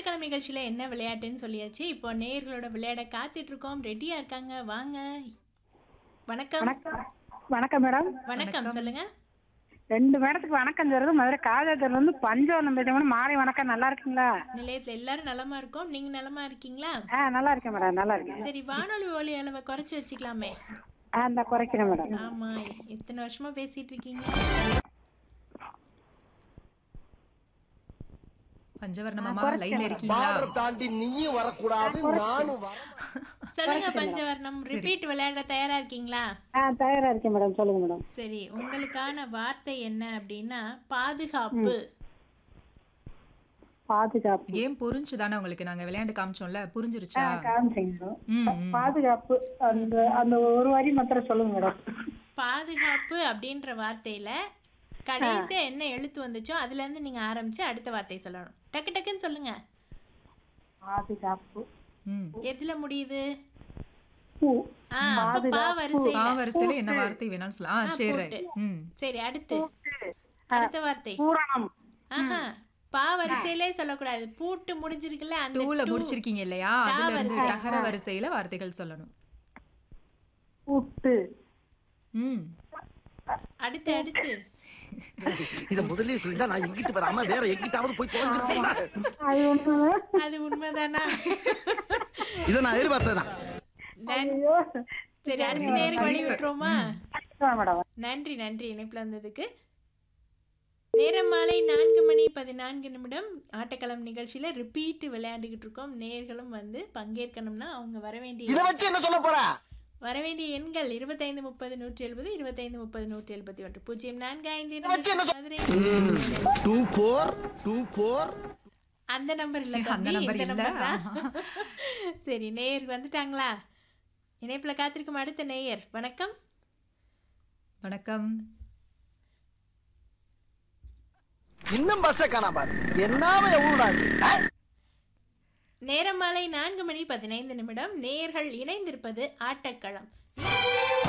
ஆட்டக்களம் நிகழ்ச்சியில என்ன விளையாட்டுன்னு சொல்லியாச்சு இப்போ நேயர்களோட விளையாட காத்துட்டு இருக்கோம் ரெடியா இருக்காங்க வாங்க வணக்கம் வணக்கம் வணக்கம் மேடம் வணக்கம் சொல்லுங்க ரெண்டு மேடத்துக்கு வணக்கம் சொல்றது மதுரை காஜாத்தூர்ல இருந்து பஞ்சவரம் பேசுறேன் மாலை வணக்கம் நல்லா இருக்குங்களா நிலையத்துல எல்லாரும் நலமா இருக்கோம் நீங்க நலமா இருக்கீங்களா ஆ நல்லா இருக்கேன் மேடம் நல்லா இருக்கேன் சரி வானொலி ஒலி அளவை குறைச்சு வச்சுக்கலாமே ஆ இந்த குறைக்கிறேன் மேடம் ஆமா எத்தனை வருஷமா பேசிட்டு இருக்கீங்க பஞ்சவர்ணமாமா லைன்ல இருக்கீங்களா பார்டர் தாண்டி நீயும் வரக்கூடாது நானும் வர சொல்லுங்க பஞ்சவர்ணம் ரிப்பீட் விளையாட தயாரா இருக்கீங்களா ஆ தயாரா இருக்கேன் மேடம் சொல்லுங்க மேடம் சரி உங்களுக்கான வார்த்தை என்ன அப்படின்னா பாதுகாப்பு பாதுகாப்பு ஏன் புரிஞ்சுதானே உங்களுக்கு நாங்க விளையாண்டு காமிச்சோம்ல புரிஞ்சிருச்சா காமிச்சிங்க மேடம் ம், ம். பாதுகாப்பு அந்த அந்த ஒரு வரி மாத்திரம் சொல்லுங்க மேடம் பாதுகாப்பு அப்படின்ற வார்த்தையில கடைசியா என்ன எழுத்து வந்துச்சோ அதுல இருந்து நீங்க ஆரம்பிச்சு அடுத்த வார்த்தை சொல்லணும் டக்கு டக்குன்னு சொல்லுங்க பாதுகாப்பு ம். எதுல முடியுது பூ ஆ அப்ப பா வரிசையில பாவரிசையில என்ன வார்த்தை வேணாலும் சொல்லலாம் ஆ சரி போட்டு. ம் சரி அடுத்து அடுத்த வார்த்தை பூரணம் ஆஹா பா வரிசையிலே சொல்லக்கூடாது பூட்டு முடிஞ்சிருக்குல்ல அந்த டூல டூ. முடிச்சிருக்கீங்க இல்லையா டா அதுல இருந்து வரிசை. தகர வரிசையில வார்த்தைகள் சொல்லணும் பூட்டு ம் அடுத்து அடுத்து இத முதல்லயே சொல்லிதான் நான் எங்கிட்டு வராம வேற எங்கிட்டாவது போய் தொலைஞ்சிருக்கேன் அது ஒண்ணு அது உண்மைதானா இத நான் எதிர்பார்த்ததான் நன்- ஐயோ சரி அடுத்த நேரம் வழி விட்டுருவோமா மேடம் நன்றி நன்றி இணைப்புல வந்ததுக்கு நேரம் மாலை நான்கு மணி பதினான்கு நிமிடம் ஆட்டக்களம் நிகழ்ச்சியில ரிப்பீட் விளையாண்டுகிட்டு இருக்கோம் நேர்களும் வந்து பங்கேற்கணும்னா அவங்க வர வேண்டிய இத வச்சு என்ன சொல்ல போற வர வேண்டிய எண்கள் இருபத்தைந்து முப்பது நூற்றி எழுபது இருபத்தைந்து முப்பது நூற்றி எழுபத்தி ஒன்று பூஜ்ஜியம் நான்கு ஐந்து வச்சு என்ன இரண்டு Madurai two four two four அந்த நம்பர் இல்ல அந்த தம்பி நம்பர் இந்த இல்ல. நம்பர் தான் சரி நேயர் வந்துட்டாங்களா இணைப்புல காத்திருக்கும் அடுத்த நேயர் வணக்கம் வணக்கம் இன்னும் பஸ்ஸ காணாம என்னாம எவ்வளவு நேரம் மாலை நான்கு மணி பதினைந்து நிமிடம் நேயர்கள் இணைந்திருப்பது ஆட்டக்களம்